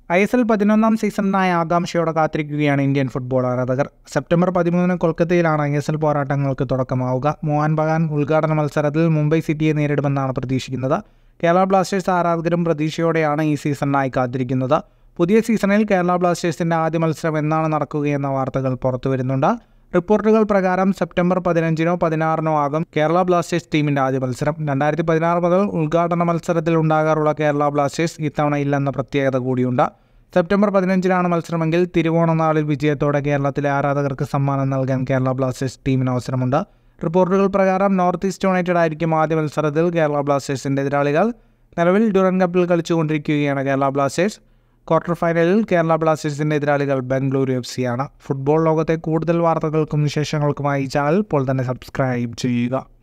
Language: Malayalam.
ഐ എസ് എൽ പതിനൊന്നാം സീസണിനായി ആകാംക്ഷയോടെ കാത്തിരിക്കുകയാണ് ഇന്ത്യൻ ഫുട്ബോൾ ആരാധകർ സെപ്റ്റംബർ പതിമൂന്നിന് കൊൽക്കത്തയിലാണ് ഐ എസ് എൽ പോരാട്ടങ്ങൾക്ക് തുടക്കമാവുക മോഹൻ ബഗാൻ ഉദ്ഘാടന മത്സരത്തിൽ മുംബൈ സിറ്റിയെ നേരിടുമെന്നാണ് പ്രതീക്ഷിക്കുന്നത് കേരള ബ്ലാസ്റ്റേഴ്സ് ആരാധകരും പ്രതീക്ഷയോടെയാണ് ഈ സീസണിനായി കാത്തിരിക്കുന്നത് പുതിയ സീസണിൽ കേരള ബ്ലാസ്റ്റേഴ്സിൻ്റെ ആദ്യ മത്സരം എന്നാണ് നടക്കുകയെന്ന വാർത്തകൾ പുറത്തു വരുന്നുണ്ട് റിപ്പോർട്ടുകൾ പ്രകാരം സെപ്റ്റംബർ പതിനഞ്ചിനോ പതിനാറിനോ ആകും കേരള ബ്ലാസ്റ്റേഴ്സ് ടീമിന്റെ ആദ്യ മത്സരം രണ്ടായിരത്തി പതിനാറ് മുതൽ ഉദ്ഘാടന മത്സരത്തിൽ ഉണ്ടാകാറുള്ള കേരള ബ്ലാസ്റ്റേഴ്സ് ഇത്തവണ ഇല്ലെന്ന പ്രത്യേകത കൂടിയുണ്ട് സെപ്റ്റംബർ പതിനഞ്ചിനാണ് മത്സരമെങ്കിൽ തിരുവോണ നാളിൽ വിജയത്തോടെ കേരളത്തിലെ ആരാധകർക്ക് സമ്മാനം നൽകാൻ കേരള ബ്ലാസ്റ്റേഴ്സ് ടീമിന് അവസരമുണ്ട് റിപ്പോർട്ടുകൾ പ്രകാരം നോർത്ത് ഈസ്റ്റ് യുണൈറ്റഡ് ആയിരിക്കും ആദ്യ മത്സരത്തിൽ കേരള ബ്ലാസ്റ്റേഴ്സിന്റെ എതിരാളികൾ നിലവിൽ ഡ്യൂറൻ കപ്പിൽ കളിച്ചുകൊണ്ടിരിക്കുകയാണ് കേരള ബ്ലാസ്റ്റേഴ്സ് ക്വാർട്ടർ ഫൈനലിൽ കേരള ബ്ലാസ്റ്റേഴ്സിന്റെ എതിരാളികൾ ബംഗളൂരു എഫ് സി ആണ് ഫുട്ബോൾ ലോകത്തെ കൂടുതൽ വാർത്തകൾക്കും വിശേഷങ്ങൾക്കുമായി ഈ ചാനൽ ഇപ്പോൾ തന്നെ സബ്സ്ക്രൈബ് ചെയ്യുക